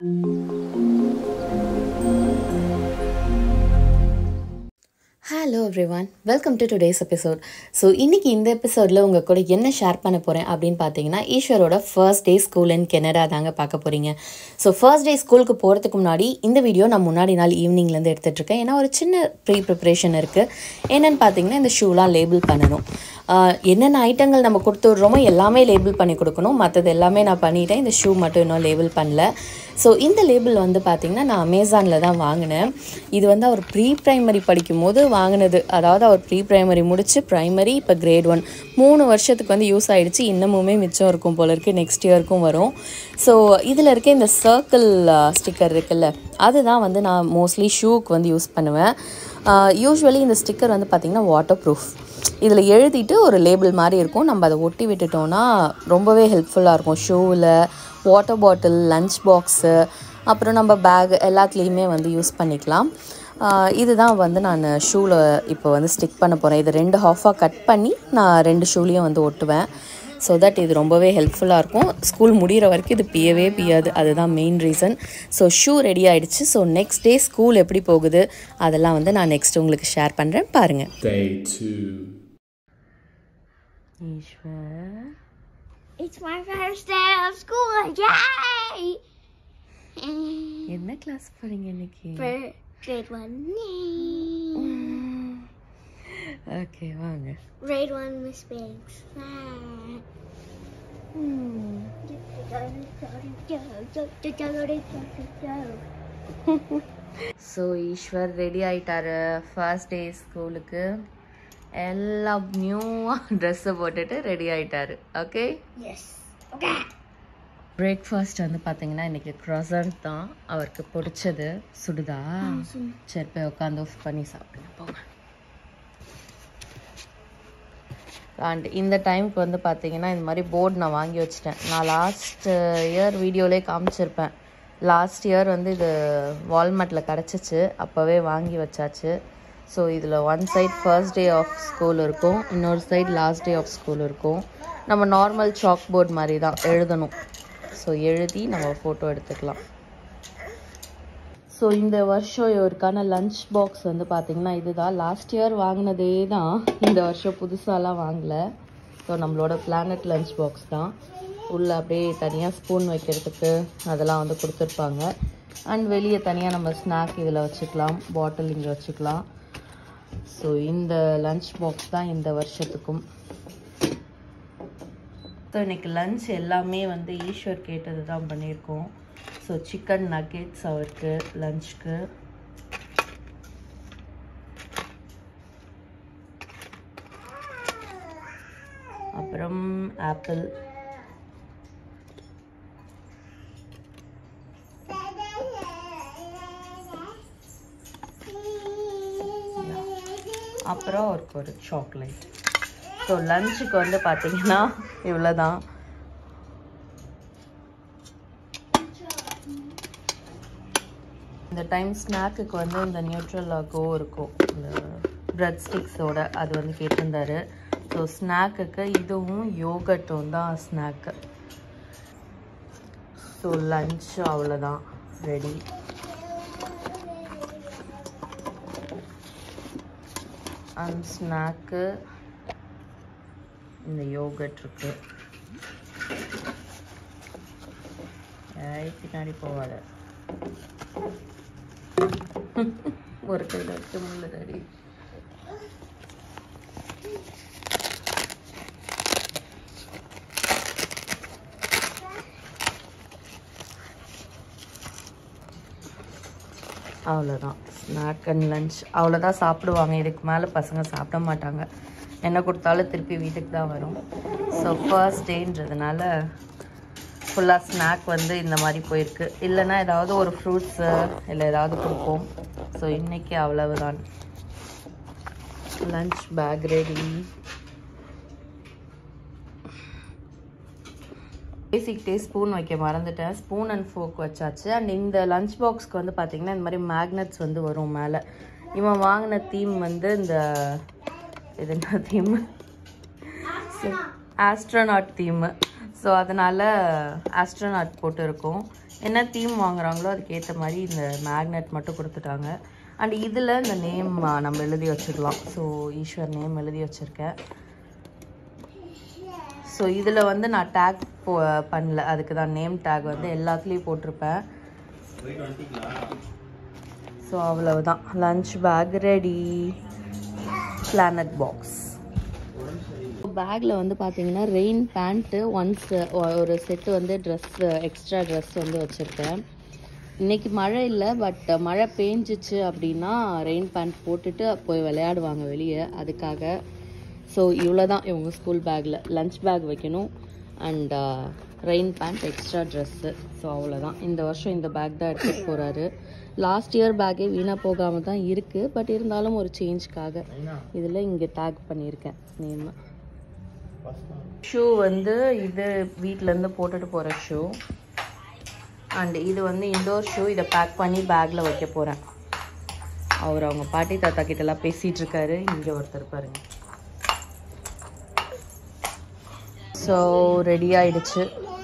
Hello everyone welcome to today's episode so இன்றைக்கி இந்த எபிசோடில் உங்கள் கூட என்ன ஷேர் பண்ண போகிறேன் அப்படின்னு பார்த்தீங்கன்னா ஈஸ்வரோட first day school in Canada தாங்க பார்க்க போகிறீங்க ஸோ ஃபர்ஸ்ட் டே ஸ்கூலுக்கு போகிறதுக்கு முன்னாடி இந்த வீடியோ நான் முன்னாடி நாள் ஈவினிங்லேருந்து எடுத்துகிட்ருக்கேன் ஏன்னா ஒரு சின்ன ப்ரீ ப்ரிப்ரேஷன் இருக்குது என்னென்னு பார்த்தீங்கன்னா இந்த ஷூலாம் லேபிள் பண்ணணும் ஆஹ் என்னென்ன ஐட்டங்கள் நம்ம கொடுத்து விட்றோமோ எல்லாமே லேபிள் பண்ணி கொடுக்கணும் மற்றது எல்லாமே நான் பண்ணிட்டேன் இந்த ஷூ மட்டும் இன்னும் லேபிள் பண்ணல ஸோ இந்த லேபிள் வந்து பார்த்திங்கன்னா நான் அமேசானில் தான் வாங்கினேன் இது வந்து அவர் ப்ரீ ப்ரைமரி படிக்கும் போது வாங்கினது அதாவது அவர் ப்ரீ ப்ரைமரி முடித்து ப்ரைமரி இப்போ கிரேட் ஒன் மூணு வருஷத்துக்கு வந்து யூஸ் ஆகிடுச்சு இன்னமுமே மிச்சம் இருக்கும் போல இருக்குது நெக்ஸ்ட் இயருக்கும் வரும் ஸோ இதில் இருக்க இந்த சர்க்கிள் ஸ்டிக்கர் இருக்குல்ல அதுதான் வந்து நான் மோஸ்ட்லி ஷூக்கு வந்து யூஸ் பண்ணுவேன் யூஸ்வலி இந்த ஸ்டிக்கர் வந்து பார்த்திங்கன்னா வாட்டர் ப்ரூஃப் இதில் எழுதிட்டு ஒரு லேபிள் மாதிரி இருக்கும் நம்ம அதை ஒட்டி விட்டுட்டோம்னா ரொம்பவே ஹெல்ப்ஃபுல்லாக இருக்கும் ஷூவில் வாட்டர் பாட்டில் லஞ்ச் பாக்ஸு அப்புறம் நம்ம பேக் எல்லாத்துலேயுமே வந்து யூஸ் பண்ணிக்கலாம் ஆஹ் இதுதான் வந்து நான் ஷூவில் இப்போ வந்து ஸ்டிக் பண்ண போகிறேன் இது ரெண்டு ஹாஃபாக கட் பண்ணி நான் ரெண்டு ஷூலேயும் வந்து ஒட்டுவேன் ஸோ தட் இது ரொம்பவே ஹெல்ப்ஃபுல்லாக இருக்கும் ஸ்கூல் முடிகிற வரைக்கும் இது பியவே பியாது அதுதான் main reason so shoe ready ஆயிடுச்சு ஸோ நெக்ஸ்ட் டே ஸ்கூல் எப்படி போகுது அதெல்லாம் வந்து நான் நெக்ஸ்ட் உங்களுக்கு ஷேர் பண்ணுறேன் பாருங்கள் Day two. Eeswar It's my first day of school. Yay! என்ன கிளாஸ் போகிறீங்க இன்னைக்கு For grade one. Yay. Okay வாங்க Grade one, Miss Banks. So Eeswar ready ஆயிட்டாரு ஃபர்ஸ்ட் டே ஸ்கூலுக்கு எல்லாம் நியூவாக ட்ரெஸ்ஸை போட்டுட்டு ரெடி ஆயிட்டாரு ஓகே Yes. Okay. பிரேக்ஃபாஸ்ட் வந்து பார்த்தீங்கன்னா இன்னைக்கு க்ரொசன்ட் தான் அவருக்கு பிடிச்சது சுடுதா சரி போய் உட்காந்து ஆஃப் பண்ணி சாப்பிடுங்க போங்க அண்ட் இந்த டைமுக்கு வந்து பார்த்தீங்கன்னா இந்த மாதிரி போர்டு நான் வாங்கி வச்சிட்டேன் நான் லாஸ்ட் இயர் வீடியோலே காமிச்சிருப்பேன் லாஸ்ட் இயர் வந்து இது வால்மார்ட்டில் கிடச்சிச்சு அப்போவே வாங்கி வச்சாச்சு ஸோ இதில் one side first day of school இருக்கும் இன்னொரு side last day of school இருக்கும் நம்ம நார்மல் சாக் போர்ட் மாதிரி தான் எழுதணும் ஸோ எழுதி நம்ம ஃபோட்டோ எடுத்துக்கலாம் ஸோ இந்த வருஷம் இவருக்கான லஞ்ச் பாக்ஸ் வந்து பார்த்தீங்கன்னா இதுதான் லாஸ்ட் இயர் வாங்கினதே தான் இந்த வருஷம் புதுசாலாம் வாங்கல ஸோ நம்மளோட பிளானட் லஞ்ச் பாக்ஸ் தான் உள்ளே அப்படியே தனியாக ஸ்பூன் வைக்கிறதுக்கு அதெல்லாம் வந்து கொடுத்துருப்பாங்க அண்ட் வெளியே தனியாக நம்ம ஸ்நாக் இதில் வச்சுக்கலாம் பாட்டில் இங்கே வச்சுக்கலாம் ஸோ இந்த லஞ்ச் பாக்ஸ் தான் இந்த வருஷத்துக்கும் ஸோ இன்னைக்கு லஞ்ச் எல்லாமே வந்து ஈஸ்வர் கேட்டது தான் பண்ணியிருக்கோம் ஸோ சிக்கன் நக்கெட்ஸ் அவருக்கு லஞ்சுக்கு அப்புறம் ஆப்பிள் அப்புறம் அவருக்கு ஒரு சாக்லேட் ஸோ லஞ்சுக்கு வந்து பார்த்தீங்கன்னா இவ்வளோதான் இந்த டைம் ஸ்நாக்குக்கு வந்து இந்த நியூட்ரலாகோ இருக்கும் இந்த பிரெட் ஸ்டிக்ஸோட அது வந்து கேட்டிருந்தாரு ஸோ ஸ்நாக்குக்கு இதுவும் யோகட்டும் தான் ஸ்நாக்கு ஸோ லஞ்ச் அவ்வளோதான் ரெடி அண்ட் ஸ்நாக்கு இந்த யோகட் இருக்கு ஏய், பின்னாடி போவாத ஒரு கையில் வச்சு முள்ளு ரெடி அவ்வளோதான் ஸ்நாக் அண்ட் லஞ்ச் அவ்வளோதான் சாப்பிடுவாங்க இதுக்கு மேலே பசங்க சாப்பிட மாட்டாங்க என்ன கொடுத்தாலும் திருப்பி வீட்டுக்கு தான் வரும் ஸோ ஃபர்ஸ்ட் டேன்றதுனால ஃபுல்லாக ஸ்நாக் வந்து இந்த மாதிரி போயிருக்கு இல்லைன்னா ஏதாவது ஒரு ஃப்ரூட்ஸு இல்லை ஏதாவது கொடுப்போம் ஸோ இன்னைக்கு அவ்வளவுதான் லஞ்ச் பேக் ரெடி பேசிக்கிட்டே ஸ்பூன் வைக்க மறந்துட்டேன் ஸ்பூன் அண்ட் ஃபோக் வச்சாச்சு அண்ட் இந்த லஞ்ச் பாக்ஸ்க்கு வந்து பார்த்தீங்கன்னா இந்த மாதிரி மேக்னெட்ஸ் வந்து வரும் மேலே இவன் வாங்கின தீம் வந்து இந்த இது என்ன தீம் ஆஸ்ட்ரோனாட் தீம் ஸோ அதனால் ஆஸ்ட்ரோனாட் போட்டு இருக்கும் என்ன தீம் வாங்குறாங்களோ அதுக்கு ஏற்ற மாதிரி இந்த மேக்னெட் மட்டும் கொடுத்துட்டாங்க அண்ட் இதில் இந்த நேம் நம்ம எழுதி வச்சுக்கலாம் ஸோ ஈஸ்வர் நேம் எழுதி வச்சுருக்கேன் ஸோ இதில் வந்து நான் டேக் போ பண்ணல அதுக்கு தான் நேம் டேக் வந்து எல்லாத்துலேயும் போட்டிருப்பேன் ஸோ அவ்வளவுதான் lunch bag ready planet box பேக்கில் வந்து பார்த்தீங்கன்னா ரெயின் பேண்ட்டு ஒன்ஸ் ஒரு செட்டு வந்து ட்ரெஸ் எக்ஸ்ட்ரா ட்ரெஸ் வந்து வச்சுருக்கேன் இன்னைக்கு மழை இல்லை பட் மழை பேஞ்சிச்சு அப்படின்னா ரெயின் பேண்ட் போட்டுட்டு போய் விளையாடுவாங்க வெளியே அதுக்காக ஸோ இவ்வளோ தான் இவங்க ஸ்கூல் பேக்கில் லஞ்ச் பேக் வைக்கணும் and rain pant extra dress so அவ்வளோதான் இந்த வருஷம் இந்த பேக் தான் எடுத்துகிட்டு போகிறாரு லாஸ்ட் இயர் பேக்கே வீணாக போகாமல் தான் இருக்குது பட் இருந்தாலும் ஒரு சேஞ்ச்க்காக இதில் இங்கே டேக் பண்ணியிருக்கேன் நேம் ஷூ வந்து இது வீட்டிலேருந்து போட்டுட்டு போகிற ஷூ அண்ட் இது வந்து இண்டோர் ஷூ இதை பேக் பண்ணி பேக்கில் வைக்க போகிறேன் அவர் அவங்க பாட்டி தாத்தா கிட்டலாம் பேசிகிட்டு இருக்காரு இங்கே ஒருத்தர் பாருங்க ஸோ ரெடி ஆயிடுச்சு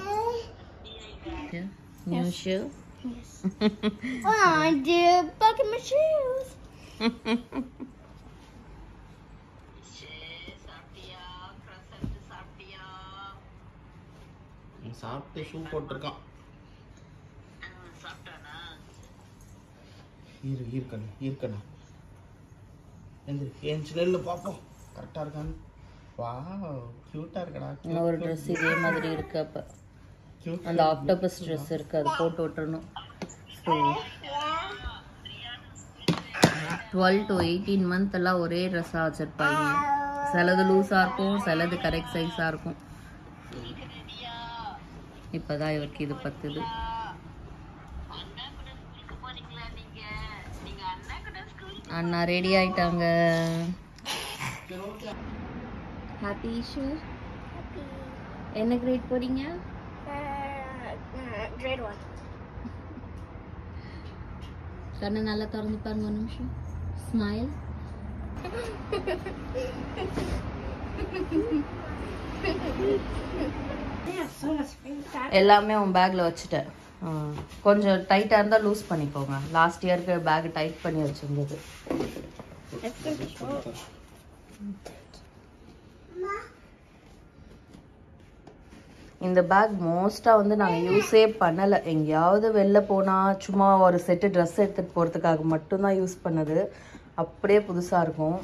new shoe Oh, I did bucket my shoes. சாப்பிட்டு ஷூ போட்டிருக்கான் ஈரு ஈர்க்கண்ணு ஈர்க்கண்ணு எந்திரி ஏஞ்சி நெல்லு பார்ப்போம் கரெக்டாக இருக்கான்னு வா க்யூட்டாக இருக்கடா ஒரு ட்ரெஸ் இதே மாதிரி இருக்கு அப்போ க்யூட் அந்த ஆக்டோபஸ் ட்ரெஸ் இருக்கு அது போட்டு விட்டுறணும் so twelve to eighteen month எல்லாம் ஒரே ட்ரெஸ்ஸாக வச்சுருப்பாங்க சிலது லூஸாக இருக்கும் சிலது கரெக்ட் சைஸாக இருக்கும் இப்போதான் இவருக்கு இது பத்துது அண்ணா ரெடி ஆயிட்டாங்க ஹாப்பி இஷ்யூ என்ன கிரேட் போறீங்க Uh, grade one. கண்ணை நல்லா திறந்து பாருங்க ஒரு நிமிஷம் smile Yeah, so much space. எல்லாமே உன் பேக்கில் வச்சுட்டேன் ஆ, கொஞ்சம் டைட்டாக இருந்தால் லூஸ் பண்ணிக்கோங்க லாஸ்ட் இயருக்கு பேக் டைட் பண்ணி வச்சுருந்தது It's gonna be short. இந்த பேக் மோஸ்ட்டாக வந்து நாங்கள் யூஸே பண்ணலை எங்கேயாவது வெளில போனால் சும்மா ஒரு செட்டு ட்ரெஸ் எடுத்துகிட்டு போகிறதுக்காக மட்டும்தான் யூஸ் பண்ணது அப்படியே புதுசாக இருக்கும்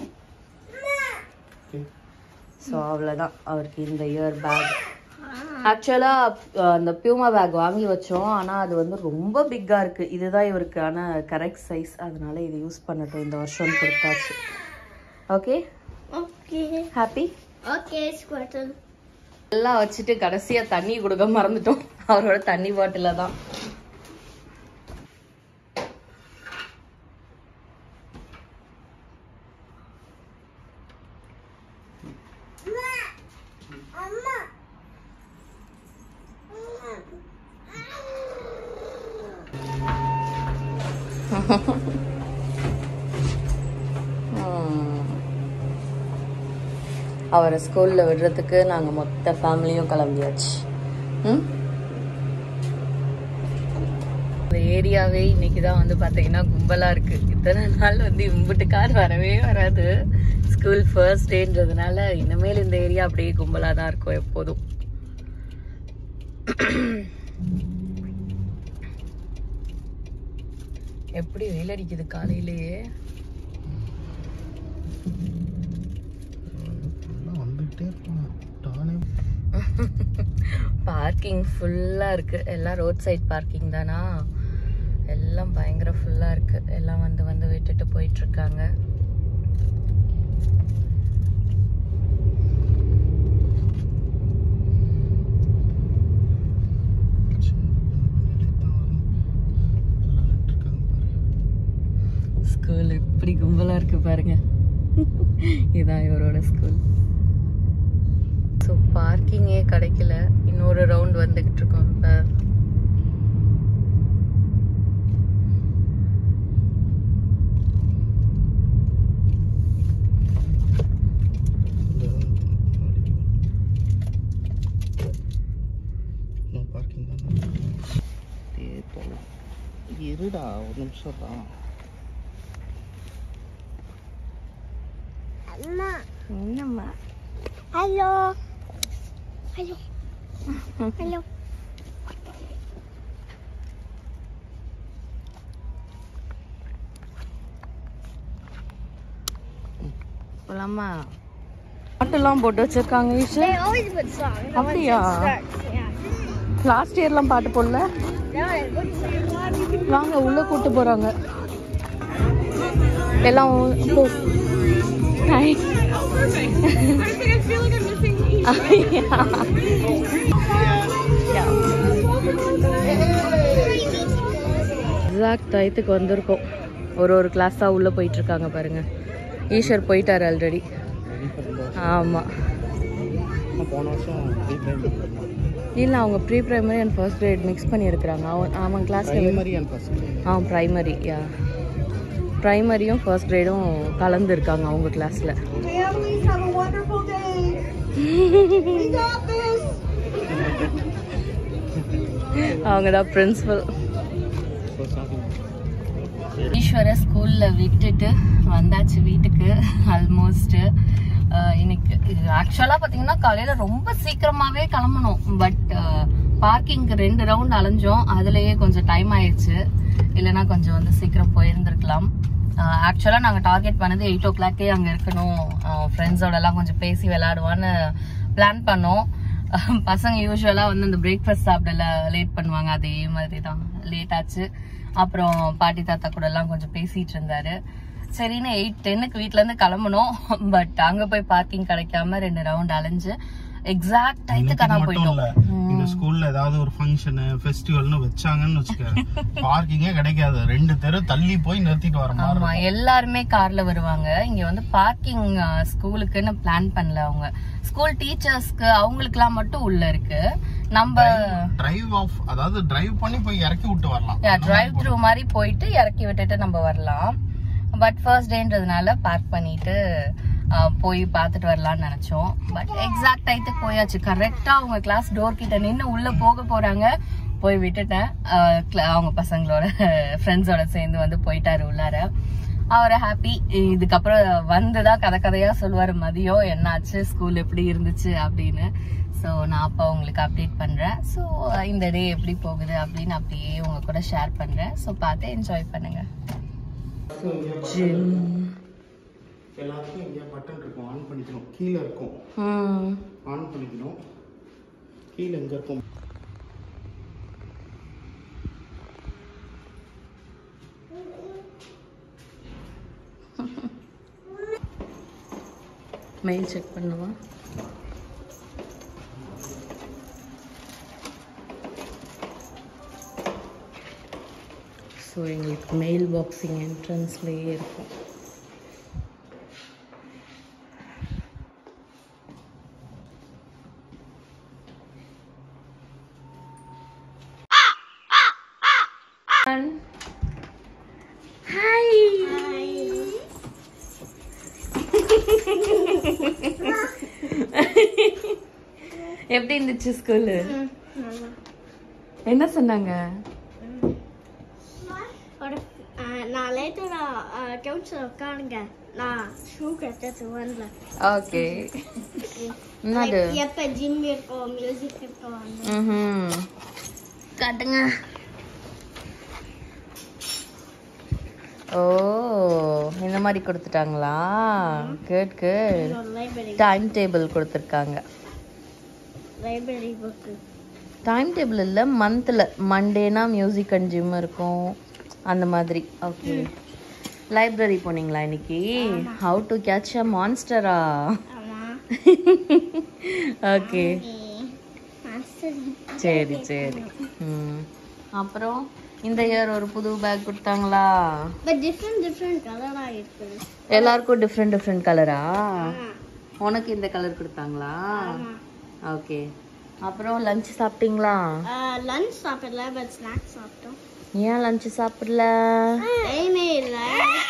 ஸோ அவ்வளோதான் அவருக்கு இந்த இயர் பேக் ஆக்சுவலாக அந்த பியூமா பேக் வாங்கி வச்சோம் ஆனால் அது வந்து ரொம்ப பிக்காக இருக்குது இதுதான் இவருக்கான கரெக்ட் சைஸ் அதனால இது யூஸ் பண்ணட்டும் இந்த வருஷம் கொடுத்தாச்சு okay Okay. Happy Okay, Squirtle. எல்லாம் வச்சுட்டு கடைசியா தண்ணி கொடுக்க மறந்துட்டோம் அவரோட தண்ணி பாட்டில தான் ஹம். அவரை ஸ்கூல்ல விடுறதுக்கு நாங்க மொத்த ஃபேமிலியும் கிளம்பியாச்சு ம்? இந்த ஏரியாவே இன்னைக்கு தான் வந்து பார்த்தீங்கன்னா கும்பலாக இருக்கு இத்தனை நாள் வந்து இம்புட்டு கார் வரவே வராது ஸ்கூல் ஃபர்ஸ்ட் டேன்றதுனால இனிமேல் இந்த ஏரியா அப்படியே கும்பலாக தான் இருக்கும் எப்போதும் எப்படி வெயில் அடிக்குது காலையிலேயே எல்லாம் வந்துகிட்டே இருப்பான் டானே பார்க்கிங் ஃபுல்லாக இருக்கு எல்லாம் ரோட் சைட் பார்க்கிங் தானா எல்லாம் பயங்கர ஃபுல்லாக இருக்கு எல்லாம் வந்து வந்து விட்டுட்டு போயிட்டு இருக்காங்க ஸ்கூல் எப்படி கும்பலாக இருக்கு பாருங்க இதான் இவரோட ஸ்கூல் ஸோ பார்க்கிங்கே கிடைக்கல இன்னொரு ரவுண்ட் வந்துக்கிட்டு இருக்கோம் இப்போ பார்க்கிங் தான் அப்படியே இருடா ஒரு நிமிஷம் தான் அம்மா என்னம்மா ஹலோ ஹலோ ஹலோ போலாமா பாட்டெல்லாம் போட்டு வச்சிருக்காங்க They Eeswar always put songs. I want அப்படியா? to start. Yeah. லாஸ்ட் இயர்லாம் பாட்டு போடல No, it looks like வாங்க உள்ள கூட்டு போறாங்க எல்லாம் உ- போ. Hi. எக்ஸாக்ட் டயத்துக்கு வந்திருக்கோம் ஒரு ஒரு கிளாஸாக உள்ளே போயிட்டு இருக்காங்க பாருங்க ஈஸ்வர் போயிட்டார் ஆல்ரெடி ஆமாம் போன வருஷம் இல்லை அவங்க pre primary and first grade mix பண்ணியிருக்கிறாங்க அவன் அவன் கிளாஸில் பிரைமரி அண்ட் ஃபர்ஸ்ட் ஆ ப்ரைமரி யா ப்ரைமரியும் ஃபர்ஸ்ட் கிரேடும் கலந்துருக்காங்க அவங்க கிளாஸில் Families have a wonderful day. We got this. அவங்க தான் பிரின்சிபல் ஸோ சாரி ஈஸ்வர ஸ்கூலில் விட்டுட்டு வந்தாச்சு வீட்டுக்கு ஆல்மோஸ்ட்டு இன்னைக்கு ஆக்சுவலாக பார்த்தீங்கன்னா காலையில் ரொம்ப சீக்கிரமாகவே கிளம்பணும் பட் பார்க்கிங்க்கு ரெண்டு ரவுண்ட் அலைஞ்சோம் அதுலேயே கொஞ்சம் டைம் ஆயிடுச்சு இல்லைன்னா கொஞ்சம் வந்து சீக்கிரம் போயிருந்திருக்கலாம் ஆக்சுவலாக நாங்கள் டார்கெட் பண்ணது எயிட் ஓ கிளாக்கே அங்கே இருக்கணும் ஃப்ரெண்ட்ஸோடலாம் கொஞ்சம் பேசி விளையாடுவான்னு பிளான் பண்ணோம் அஹ் பசங்க யூஸ்வலாக வந்து இந்த பிரேக்ஃபாஸ்ட் சாப்பிடல லேட் பண்ணுவாங்க அதே மாதிரி தான் லேட் ஆச்சு அப்புறம் பாட்டி தாத்தா கூட எல்லாம் கொஞ்சம் பேசிட்டு இருந்தாரு சரின்னு எயிட் டென்னுக்கு வீட்ல இருந்து கிளம்பணும் பட் அங்க போய் பார்க்கிங் கிடைக்காம ரெண்டு ரவுண்ட் அலைஞ்சு எக்ஸாக்ட் டைத்துக்கு நான் மட்டும் இல்ல போயிட்டோம் இந்த ஸ்கூல்ல ஏதாவது ஒரு ஃபங்க்ஷன் ஃபெஸ்டிவல்னு வச்சாங்கன்னு வச்சுக்க பார்க்கிங்கே கிடைக்காது ரெண்டு தெரு தள்ளி போய் நிறுத்திட்டு வர மாதிரி ஆமா எல்லாருமே கார்ல வருவாங்க இங்க வந்து பார்க்கிங் ஸ்கூலுக்குன்னு பிளான் பண்ணல அவங்க ஸ்கூல் டீச்சர்ஸ்க்கு அவங்களுக்குலாம் மட்டும் உள்ள இருக்கு நம்ம டிரைவ் ஆஃப் அதாவது டிரைவ் பண்ணி போய் இறக்கி விட்டு வரலாம் டிரைவ் த்ரூ மாதிரி போயிட்டு இறக்கி விட்டுட்டு நம்ம வரலாம் பட் ஃபர்ஸ்ட் டேன்றதுனால பார்க் பண்ணிட்டு அஹ், போய் பார்த்துட்டு வரலாம்னு நினைச்சோம் பட் எக்ஸாக்ட் டைத்துக்கு போயாச்சு கரெக்டா அவங்க கிளாஸ் டோர் கிட்ட நின்று உள்ள போக போறாங்க போய் விட்டுட்டேன் அஹ், cla- அவங்க பசங்களோட ஃப்ரெண்ட்ஸோட சேர்ந்து வந்து போயிட்டாரு உள்ளார அவர் ஹாப்பி இதுக்கப்புறம் வந்துதான் கதை கதையா சொல்லுவாரு மதியம் என்னாச்சு ஸ்கூல் எப்படி இருந்துச்சு அப்படின்னு ஸோ நான் அப்போ உங்களுக்கு அப்டேட் பண்றேன் ஸோ இந்த டே எப்படி போகுது அப்படின்னு அப்படியே உங்க கூட ஷேர் பண்றேன் ஸோ பார்த்து என்ஜாய் பண்ணுங்க எல்லாத்துக்கும் இங்கே பட்டன் இருக்கும் ஆன் பண்ணிக்கணும் கீழே இருக்கும் ம் ஆன் பண்ணிக்கணும் கீழே எங்க இருக்கும் மெயில் செக் பண்ணுவா ஸோ எங்களுக்கு மெயில் பாக்ஸிங் என்ட்ரன்ஸ்லேயே இருக்கும் எப்படி இருந்துச்சு ஸ்கூலு என்ன சொன்னாங்க ஒரு நான் லேட்டு நான் கவுன்சில் உட்காருங்க நான் ஷூ கட்டத்து வரல ஓகே என்னது எப்போ ஜிம் இருக்கும் மியூசிக் இருக்கும் ம் காட்டுங்க ஓ இந்த மாதிரி கொடுத்துட்டாங்களா good good library time table கொடுத்துருக்காங்க லைப்ரரி புக்கு டைம் டேபிள் இல்லை மந்தில் மண்டேனா மியூசிக் அண்ட் ஜிம் இருக்கும் அந்த மாதிரி ஓகே லைப்ரரி போனீங்களா இன்னைக்கு ஹவு டு கேட்ச் அ மான்ஸ்டரா ஆமாம் ஓகே மாஸ்டர் சரி சரி ம் அப்புறம் இந்த இயர் ஒரு புது பேக் கொடுத்தாங்களா பட் டிஃப்ரெண்ட் டிஃப்ரெண்ட் கலராக இருக்குது எல்லாருக்கும் டிஃப்ரெண்ட் டிஃப்ரெண்ட் கலரா உனக்கு இந்த கலர் கொடுத்தாங்களா ஓகே அப்புறம் லஞ்ச் சாப்பிட்டீங்களா லஞ்ச் சாப்பிடல பட் ஸ்நாக்ஸ் சாப்பிட்டோம் ஏன் லஞ்ச் சாப்பிடல டைமே இல்லை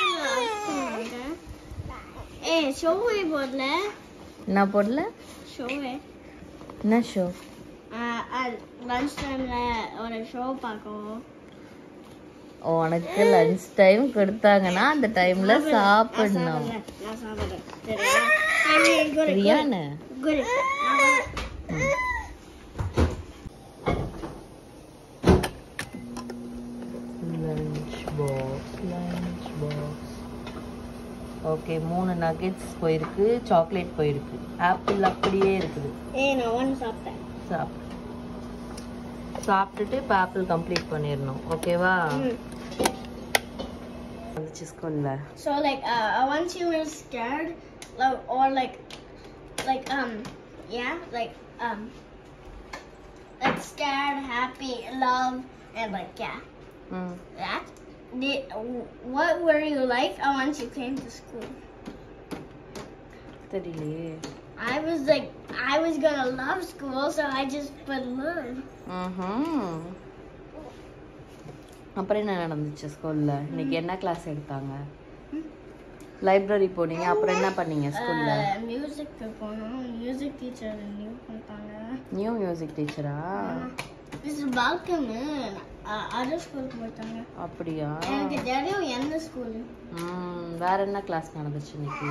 ஏ ஷோவே போடல என்ன போடல ஷோவே என்ன ஷோ லஞ்ச் டைமில் ஒரு ஷோ பார்க்கவும் உனக்கு லஞ்ச் டைம் கொடுத்தாங்கன்னா அந்த டைம்ல சாப்பிடணும் நான் சாப்பிடுறேன் சரியா சரி, குரு சரியானு குரு நான் சாப்பிடுறேன். Lunch box lunch box okay மூணு நகெட்ஸ் போயிருக்கு சாக்லேட் போயிருக்கு ஆப்பிள் அப்படியே இருக்குது ஏய் நான் ஒன்று சாப்பிட்டேன் சாப்பிட்டு சாப்பிட்டுட்டு இப்போ ஆப்பிள் கம்ப்ளீட் பண்ணிடணும் ஓகேவா ம். வந்துச்சு ஸ்கூல்ல So like uh, uh, once you were scared, like, or like, like um, yeah, like um, like scared, happy, love, and like yeah, ம் that. Did, what were you like uh, once you came to school? தெரியலையே I was like, I was gonna love school, so I just put love. ம்ஹும். அப்புறம் என்ன நடந்துச்சு ஸ்கூல்ல இன்னைக்கு என்ன class எடுத்தாங்க லைப்ரரி போனீங்க அப்புறம் என்ன பண்ணீங்க ஸ்கூல்ல Uh, music போனோம் music teacher new பண்ணிட்டாங்க நியூ மியூசிக் டீச்சரா மிஸ்டர் பால்கம் அதர் ஸ்கூலுக்கு போயிட்டாங்க அப்படியா எனக்கு தெரியும் எந்த ஸ்கூலு ம் வேற என்ன கிளாஸ் நடந்துச்சு இன்னைக்கு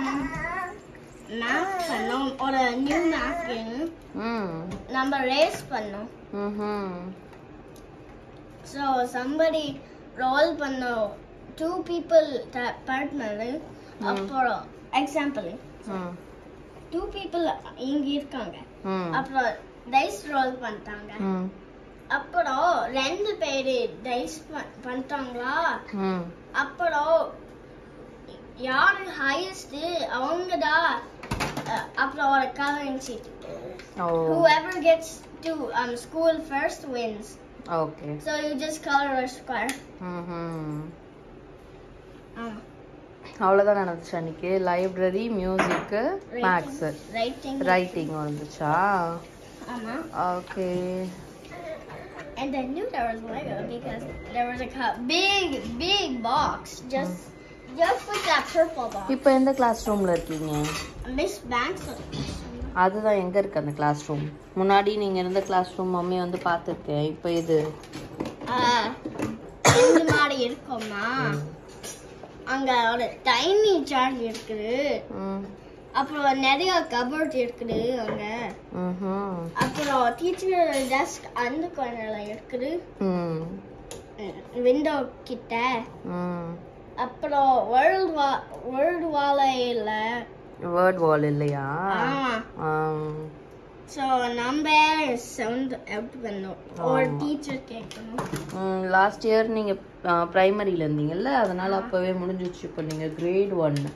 மேப் பண்ணோம் ஒரு நியூ மேப் கேம் ம் நம்ம ரேஸ் பண்ணோம் ம்ஹும். ஸோ சம்படி ரோல் பண்ணோம் டூ பீப்புள் பார்ட்னர் அப்புறம் எக்ஸாம்பிள் ம் டூ பீப்புள் இங்க இருக்காங்க ம் அப்புறம் டைஸ் ரோல் பண்ணிட்டாங்க ம் அப்புறம் ரெண்டு பேரு டைஸ் பண்ணிட்டாங்களா ம் அப்புறம் யாரு ஹையஸ்ட் அவங்க தான் அப்புறம் ஒரு கலரிங் சீட் ஓ whoever gets to um school first wins okay so you just color a square ம்ஹும். um அவ்வளோதான் நடந்துச்சு அன்னைக்கு லைப்ரரி மியூசிக்கு மேக்ஸு writing ரைட்டிங் வந்துச்சா uh-huh. Okay and I knew there was Lego because there was a cu- big big box just just with that purple box இப்போ எந்த class ரூமில் இருக்கீங்க Miss Banks அதுதான் எங்கே இருக்கு அந்த கிளாஸ் ரூம் முன்னாடி நீங்கள் இருந்த கிளாஸ் ரூம் மம்மி வந்து பார்த்துருக்கேன் இப்போ இது uh இந்த மாதிரி இருக்குமா அங்க ஒரு டைனி சார்ஜ் இருக்குது ம் அப்புறம் நிறைய கபோர்ட் இருக்குது அங்க ம்ஹும். அப்புறம் டீச்சர் டெஸ்க் அந்த கார்னர்ல இருக்குது ம் விண்டோ கிட்ட ம் அப்புறம் வேர்ல்ட் வா வேர்ல்ட் வாழையில வேர்ட் வால் இல்லையா ஆமா ஆம். ஸோ நம்ம சவுண்ட் அவுட் பண்ணோம் ஒரு டீச்சர் கேட்கணும் ம் லாஸ்ட் இயர் நீங்கள் ப்ரைமரியில் இருந்தீங்கல்ல அதனால் அப்போவே முடிஞ்சிச்சு இப்போ நீங்கள் கிரேட் ஒன்று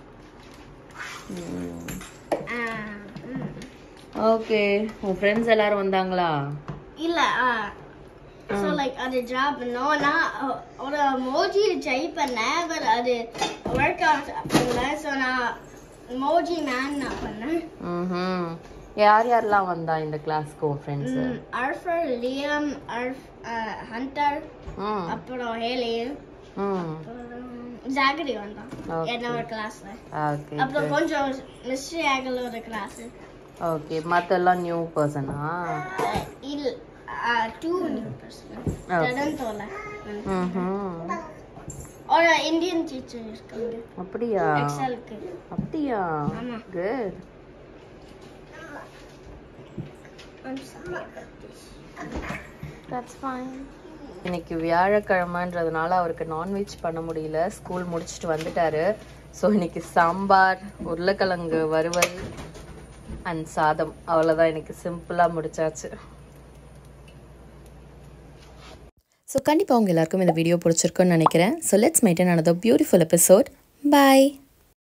ஓகே உன் ஃப்ரெண்ட்ஸ் எல்லாரும் வந்தாங்களா இல்ல ஸோ லைக் அது ஜாப் பண்ணோம் நான் அஹ், ஒரு மோஜி ட்ரை பண்ணேன் பட் அது ஒர்க் அவுட் பண்ணல ஸோ நான் மோஜி மேன் நான் பண்ணேன் ம் யார் யாரெல்லாம் வந்தா இந்த கிளாஸ்க்கு உன் ஃப்ரெண்ட்ஸு அர்ஃபர் லியம் அர்ஃப் ஹண்டர் ம் அப்புறம் ஹேலி ம் ஜாகரி வந்தான் Okay. என்னோட கிளாஸ்ல ஓகே அப்புறம் கொஞ்சம் மிஸ்ட்ரி ஆகலோட கிளாஸ் ஓகே மற்றெல்லாம் நியூ பர்சனா இல்ல டூ நியூ பர்சன் Okay. டெடன்டோல ம் ஒரு இந்தியன் டீச்சர் இருக்காங்க அப்படியா எக்ஸலுக்கு அப்படியா ஆமா. Good I'm sorry about this. That's fine இன்னைக்கு வியாழக்கிழமைன்றதுனால அவருக்கு நான்வெஜ் பண்ண முடியல ஸ்கூல் முடிச்சுட்டு வந்துட்டாரு ஸோ இன்னைக்கு சாம்பார் உருளைக்கிழங்கு வறுவல் அண்ட் சாதம் அவ்வளோதான் இன்னைக்கு சிம்பிளாக முடிச்சாச்சு ஸோ கண்டிப்பாக உங்கள் எல்லாருக்கும் இந்த வீடியோ பிடிச்சிருக்குன்னு நினைக்கிறேன் so let's make another beautiful episode bye